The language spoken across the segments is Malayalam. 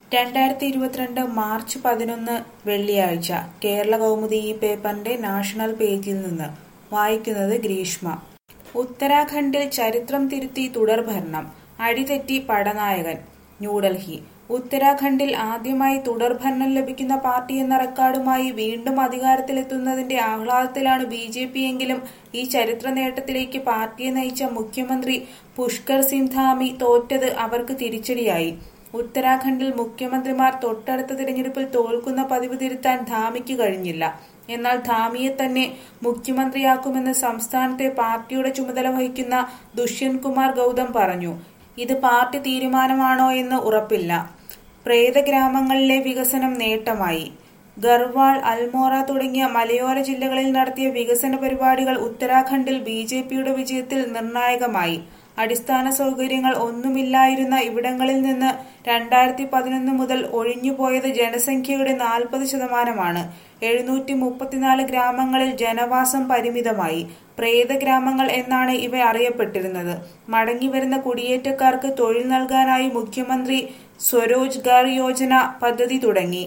രണ്ടായിരത്തി ഇരുപത്തിരണ്ട് മാർച്ച് പതിനൊന്ന് വെള്ളിയാഴ്ച കേരള കൗമുദി ഈ പേപ്പറിന്റെ നാഷണൽ പേജിൽ നിന്ന് വായിക്കുന്നത് ഗ്രീഷ്മ ഉത്തരാഖണ്ഡിൽ ചരിത്രം തിരുത്തി തുടർഭരണം അടിതെറ്റി പടനായകൻ ന്യൂഡൽഹി ഉത്തരാഖണ്ഡിൽ ആദ്യമായി തുടർഭരണം ലഭിക്കുന്ന പാർട്ടി എന്ന റെക്കോർഡുമായി വീണ്ടും അധികാരത്തിലെത്തുന്നതിന്റെ ആഹ്ലാദത്തിലാണ് ബി ജെ പി എങ്കിലും ഈ ചരിത്ര നേട്ടത്തിലേക്ക് പാർട്ടിയെ നയിച്ച മുഖ്യമന്ത്രി പുഷ്കർ സിംഗ് ധാമി തോറ്റത് അവർക്ക് തിരിച്ചടിയായി ഉത്തരാഖണ്ഡിൽ മുഖ്യമന്ത്രിമാർ തൊട്ടടുത്ത തിരഞ്ഞെടുപ്പിൽ തോൽക്കുന്ന പതിവ് തിരുത്താൻ ധാമിക്ക് കഴിഞ്ഞില്ല എന്നാൽ ധാമിയെ തന്നെ മുഖ്യമന്ത്രിയാക്കുമെന്ന് സംസ്ഥാനത്തെ പാർട്ടിയുടെ ചുമതല വഹിക്കുന്ന ദുഷ്യന്ത് കുമാർ ഗൗതം പറഞ്ഞു ഇത് പാർട്ടി തീരുമാനമാണോ എന്ന് ഉറപ്പില്ല പ്രേതഗ്രാമങ്ങളിലെ വികസനം നേട്ടമായി ഗർവാൾ അൽമോറ തുടങ്ങിയ മലയോര ജില്ലകളിൽ നടത്തിയ വികസന പരിപാടികൾ ഉത്തരാഖണ്ഡിൽ ബി ജെ പിയുടെ വിജയത്തിൽ നിർണായകമായി അടിസ്ഥാന സൗകര്യങ്ങൾ ഒന്നുമില്ലായിരുന്ന ഇവിടങ്ങളിൽ നിന്ന് രണ്ടായിരത്തി പതിനൊന്ന് മുതൽ ഒഴിഞ്ഞുപോയത് ജനസംഖ്യയുടെ നാൽപ്പത് ശതമാനമാണ് എഴുന്നൂറ്റി മുപ്പത്തിനാല് ഗ്രാമങ്ങളിൽ ജനവാസം പരിമിതമായി പ്രേതഗ്രാമങ്ങൾ എന്നാണ് ഇവ അറിയപ്പെട്ടിരുന്നത് മടങ്ങിവരുന്ന കുടിയേറ്റക്കാർക്ക് തൊഴിൽ നൽകാനായി മുഖ്യമന്ത്രി സ്വരോജ്ഗാർ യോജന പദ്ധതി തുടങ്ങി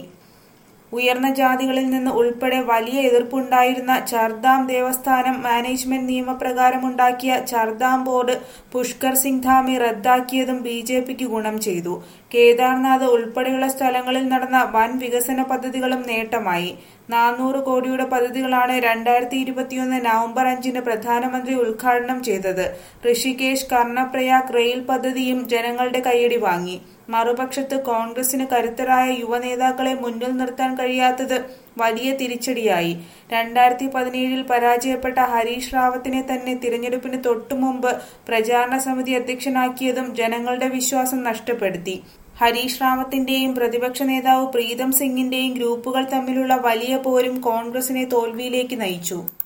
ഉയർന്ന ജാതികളിൽ നിന്ന് ഉൾപ്പെടെ വലിയ എതിർപ്പുണ്ടായിരുന്ന ചർദാം ദേവസ്ഥാനം മാനേജ്മെന്റ് നിയമപ്രകാരമുണ്ടാക്കിയ ചർദാം ബോർഡ് പുഷ്കർ സിംഗ് ധാമി റദ്ദാക്കിയതും ബി ജെ പിക്ക് ഗുണം ചെയ്തു കേദാർനാഥ് ഉൾപ്പെടെയുള്ള സ്ഥലങ്ങളിൽ നടന്ന വൻ വികസന പദ്ധതികളും നേട്ടമായി നാനൂറ് കോടിയുടെ പദ്ധതികളാണ് രണ്ടായിരത്തി ഇരുപത്തിയൊന്ന് നവംബർ അഞ്ചിന് പ്രധാനമന്ത്രി ഉദ്ഘാടനം ചെയ്തത് ഋഷികേശ് കർണപ്രയാഗ് റെയിൽ പദ്ധതിയും ജനങ്ങളുടെ കൈയടി വാങ്ങി മറുപക്ഷത്ത് കോൺഗ്രസിന് കരുത്തരായ യുവനേതാക്കളെ മുന്നിൽ നിർത്താൻ കഴിയാത്തത് വലിയ തിരിച്ചടിയായി രണ്ടായിരത്തി പതിനേഴിൽ പരാജയപ്പെട്ട ഹരീഷ് റാവത്തിനെ തന്നെ തിരഞ്ഞെടുപ്പിന് തൊട്ടുമുമ്പ് പ്രചാരണ സമിതി അധ്യക്ഷനാക്കിയതും ജനങ്ങളുടെ വിശ്വാസം നഷ്ടപ്പെടുത്തി ഹരീഷ് റാവത്തിന്റെയും പ്രതിപക്ഷ നേതാവ് പ്രീതം സിംഗിന്റെയും ഗ്രൂപ്പുകൾ തമ്മിലുള്ള വലിയ പോരും കോൺഗ്രസിനെ തോൽവിയിലേക്ക് നയിച്ചു